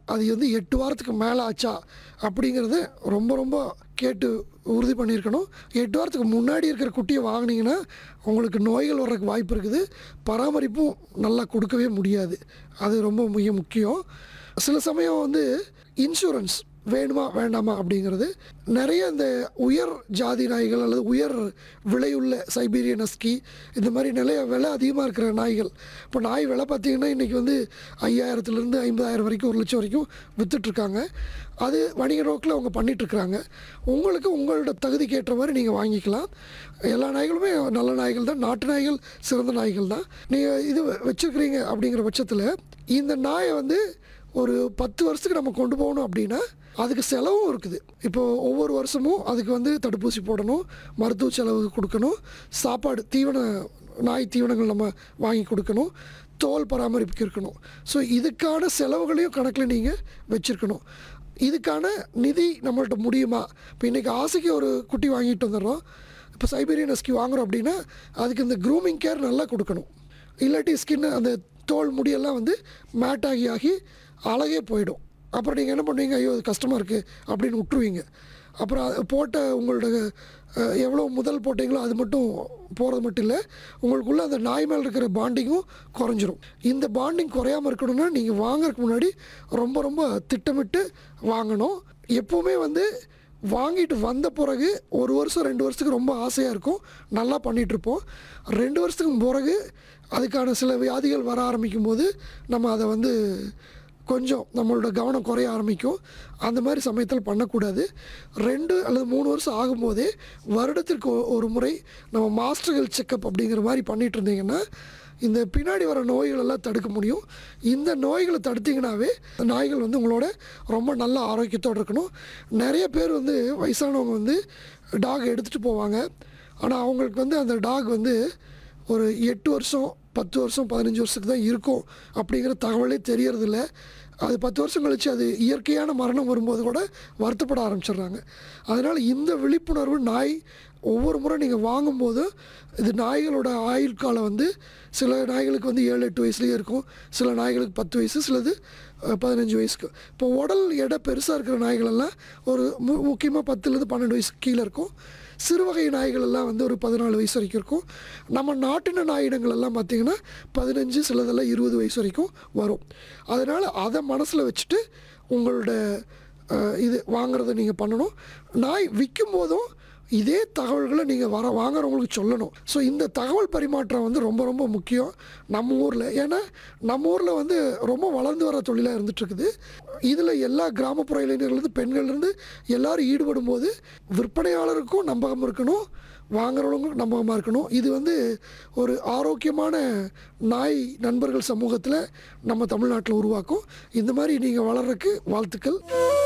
அது வந்து எட்டு வாரத்துக்கு மேலே ஆச்சா அப்படிங்கிறத ரொம்ப ரொம்ப கேட்டு உறுதி பண்ணியிருக்கணும் எட்டு வாரத்துக்கு முன்னாடி இருக்கிற குட்டியை வாங்கினீங்கன்னா உங்களுக்கு நோய்கள் வர்றதுக்கு வாய்ப்பு இருக்குது பராமரிப்பும் நல்லா கொடுக்கவே முடியாது அது ரொம்ப மிக முக்கியம் சில சமயம் வந்து இன்சூரன்ஸ் வேணுமா வேண்டாமா அப்படிங்கிறது நிறைய இந்த உயர் ஜாதி நாய்கள் அல்லது உயர் விலையுள்ள சைபீரியன் ஹஸ்கி இந்த மாதிரி நிறைய விலை அதிகமாக இருக்கிற நாய்கள் இப்போ நாய் விலை பார்த்தீங்கன்னா இன்றைக்கி வந்து ஐயாயிரத்துலேருந்து ஐம்பதாயிரம் வரைக்கும் ஒரு லட்சம் வரைக்கும் விற்றுட்ருக்காங்க அது வணிக நோக்கில் அவங்க பண்ணிகிட்ருக்குறாங்க உங்களுக்கு உங்களோட தகுதிக்கு ஏற்ற மாதிரி நீங்கள் வாங்கிக்கலாம் எல்லா நாய்களுமே நல்ல நாய்கள் தான் நாட்டு நாய்கள் சிறந்த நாய்கள் தான் நீங்கள் இது வச்சுருக்கிறீங்க அப்படிங்கிற பட்சத்தில் இந்த நாயை வந்து ஒரு பத்து வருஷத்துக்கு நம்ம கொண்டு போகணும் அப்படின்னா அதுக்கு செலவும் இருக்குது இப்போ ஒவ்வொரு வருஷமும் அதுக்கு வந்து தடுப்பூசி போடணும் மருத்துவ செலவு கொடுக்கணும் சாப்பாடு தீவன நாய் தீவனங்கள் நம்ம வாங்கி கொடுக்கணும் தோல் பராமரிப்புக்கு இருக்கணும் ஸோ இதுக்கான செலவுகளையும் கணக்கில் நீங்கள் வச்சுருக்கணும் இதுக்கான நிதி நம்மள்ட்ட முடியுமா இப்போ இன்றைக்கி ஆசைக்கு ஒரு குட்டி வாங்கிட்டு வந்துடுறோம் இப்போ சைபீரியன் ஹஸ்கி வாங்குறோம் அப்படின்னா அதுக்கு இந்த க்ரூமிங் கேர் நல்லா கொடுக்கணும் இல்லாட்டி ஸ்கின் அந்த தோல் முடியெல்லாம் வந்து மேட் ஆகி ஆகி அழகே போயிடும் அப்புறம் நீங்கள் என்ன பண்ணுவீங்க ஐயோ அது கஷ்டமாக இருக்குது அப்படின்னு விட்டுருவீங்க அப்புறம் அது போட்ட உங்களோட அஹ், எவ்வளோ முதல் போட்டிங்களோ அது மட்டும் போகிறது மட்டும் இல்லை உங்களுக்குள்ள அந்த நாய் மேல் இருக்கிற பாண்டிங்கும் குறைஞ்சிரும் இந்த பாண்டிங் குறையாமல் இருக்கணும்னா நீங்கள் வாங்குறதுக்கு முன்னாடி ரொம்ப ரொம்ப திட்டமிட்டு வாங்கணும் எப்போவுமே வந்து வாங்கிட்டு வந்த பிறகு ஒரு வருஷம் ரெண்டு வருஷத்துக்கு ரொம்ப ஆசையாக இருக்கும் நல்லா பண்ணிட்டு இருப்போம் ரெண்டு வருஷத்துக்கு பிறகு அதுக்கான சில வியாதிகள் வர ஆரம்பிக்கும் போது நம்ம அதை வந்து கொஞ்சம் நம்மளோட கவனம் குறைய ஆரம்பிக்கும் அந்த மாதிரி சமயத்தில் பண்ணக்கூடாது ரெண்டு அல்லது மூணு வருஷம் ஆகும்போதே வருடத்திற்கு ஒ- ஒரு முறை நம்ம மாஸ்டர் ஹெல்த் செக்கப் அப்படிங்கிற மாதிரி பண்ணிட்டு இருந்தீங்கன்னா இந்த பின்னாடி வர நோய்கள் எல்லாம் தடுக்க முடியும் இந்த நோய்களை தடுத்தீங்கன்னாவே நாய்கள் வந்து உங்களோட ரொம்ப நல்ல ஆரோக்கியத்தோடு இருக்கணும் நிறைய பேர் வந்து வயசானவங்க வந்து டாக் எடுத்துகிட்டு போவாங்க ஆனால் அவங்களுக்கு வந்து அந்த டாக் வந்து ஒரு எட்டு வருஷம் பத்து வருஷம் பதினஞ்சு வருஷத்துக்கு தான் இருக்கும் அப்படிங்கிற தகவலே தெரியறதில்ல அது பத்து வருஷம் கழித்து அது இயற்கையான மரணம் வரும்போது கூட வருத்தப்பட ஆரம்பிச்சிடுறாங்க அதனால் இந்த விழிப்புணர்வு நாய் ஒவ்வொரு முறை நீங்கள் வாங்கும்போது இது நாய்களோட ஆயுள் காலம் வந்து சில நாய்களுக்கு வந்து ஏழு எட்டு வயசுலேயே இருக்கும் சில நாய்களுக்கு பத்து வயசு சிலது அஹ், பதினஞ்சு வயசுக்கு இப்போ உடல் எடை பெருசாக இருக்கிற நாய்களெல்லாம் ஒரு மு முக்கியமாக பத்துலேருந்து பன்னெண்டு வயசு கீழே இருக்கும் சிறு வகை நாய்கள் எல்லாம் வந்து ஒரு பதினாலு வயசு வரைக்கும் இருக்கும் நம்ம நாட்டின நாயினங்கள் எல்லாம் பார்த்திங்கன்னா பதினஞ்சு சிலதெல்லாம் இருபது வயசு வரைக்கும் வரும் அதனால் அதை மனசில் வச்சுட்டு உங்களோட அஹ், இது வாங்குறதை நீங்கள் பண்ணணும் நாய் விற்கும் போதும் இதே தகவல்களை நீங்கள் வர வாங்குறவங்களுக்கு சொல்லணும் ஸோ இந்த தகவல் பரிமாற்றம் வந்து ரொம்ப ரொம்ப முக்கியம் நம்ம ஊரில் ஏன்னா நம்ம ஊரில் வந்து ரொம்ப வளர்ந்து வர தொழிலாக இருந்துகிட்ருக்குது இதில் எல்லா கிராமப்புற இளைஞர்கள்லேருந்து பெண்கள்லேருந்து எல்லாரும் ஈடுபடும் போது விற்பனையாளருக்கும் நம்பகம் இருக்கணும் வாங்குறவங்களுக்கும் நம்பகமாக இருக்கணும் இது வந்து ஒரு ஆரோக்கியமான நாய் நண்பர்கள் சமூகத்தில் நம்ம தமிழ்நாட்டில் உருவாக்கும் இந்த மாதிரி நீங்கள் வளர்றதுக்கு வாழ்த்துக்கள்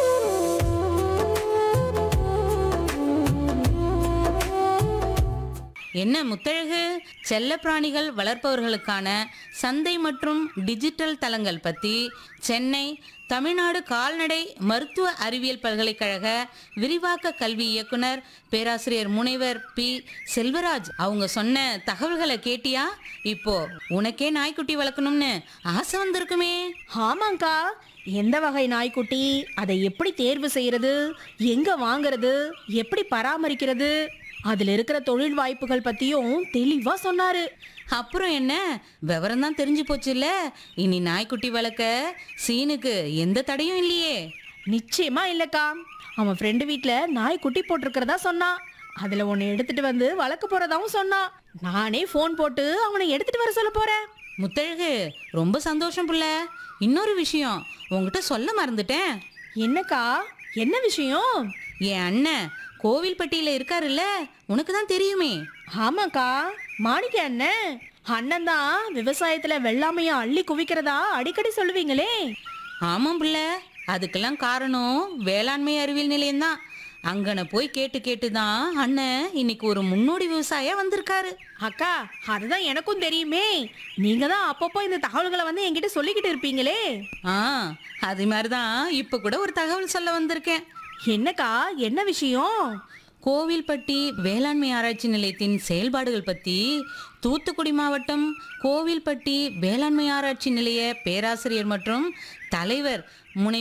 என்ன முத்தழகு செல்லப்பிராணிகள் வளர்ப்பவர்களுக்கான சந்தை மற்றும் டிஜிட்டல் தளங்கள் பற்றி சென்னை தமிழ்நாடு கால்நடை மருத்துவ அறிவியல் பல்கலைக்கழக விரிவாக்க கல்வி இயக்குனர் பேராசிரியர் முனைவர் பி செல்வராஜ் அவங்க சொன்ன தகவல்களை கேட்டியா இப்போ உனக்கே நாய்க்குட்டி வளர்க்கணும்னு ஆசை வந்திருக்குமே ஆமாங்க்கா எந்த வகை நாய்க்குட்டி அதை எப்படி தேர்வு செய்யறது எங்க வாங்குறது எப்படி பராமரிக்கிறது அதுல இருக்கிற தொழில் வாய்ப்புகள் பத்தியும் தெளிவா சொன்னாரு அப்புறம் என்ன விவரம் தான் தெரிஞ்சு போச்சுல்ல இனி நாய்க்குட்டி வளர்க்க சீனுக்கு எந்த தடையும் இல்லையே நிச்சயமா இல்லக்கா அவன் ஃப்ரெண்டு வீட்ல நாய் குட்டி போட்டிருக்கிறதா சொன்னான் அதுல ஒன்னு எடுத்துட்டு வந்து வளர்க்க போறதாவும் சொன்னான் நானே ஃபோன் போட்டு அவனை எடுத்துட்டு வர சொல்ல போறேன் முத்தழகு ரொம்ப சந்தோஷம் புள்ள இன்னொரு விஷயம் உங்ககிட்ட சொல்ல மறந்துட்டேன் என்னக்கா என்ன விஷயம் என் அண்ணன் கோவில்பட்டியில இருக்காருல்ல உனக்கு தான் தெரியுமே ஆமாக்கா மாணிக்க அண்ணன் அண்ணன் தான் விவசாயத்துல வெள்ளாமைய அள்ளி குவிக்கிறதா அடிக்கடி சொல்லுவீங்களே ஆமாம் புள்ள அதுக்கெல்லாம் காரணம் வேளாண்மை அறிவியல் நிலையம்தான் அங்கன போய் கேட்டு கேட்டு தான் அண்ணன் இன்னைக்கு ஒரு முன்னோடி விவசாயியா வந்திருக்காரு அக்கா அதுதான் எனக்கும் தெரியுமே நீங்க தான் அப்பப்போ இந்த தகவல்களை வந்து என்கிட்ட சொல்லிக்கிட்டு இருப்பீங்களே ஆ அது மாதிரி தான் இப்போ கூட ஒரு தகவல் சொல்ல வந்திருக்கேன் என்னக்கா என்ன விஷயம் கோவில்பட்டி வேளாண்மை ஆராய்ச்சி நிலையத்தின் செயல்பாடுகள் பற்றி தூத்துக்குடி மாவட்டம் கோவில்பட்டி வேளாண்மை ஆராய்ச்சி நிலைய பேராசிரியர் மற்றும் தலைவர் முனை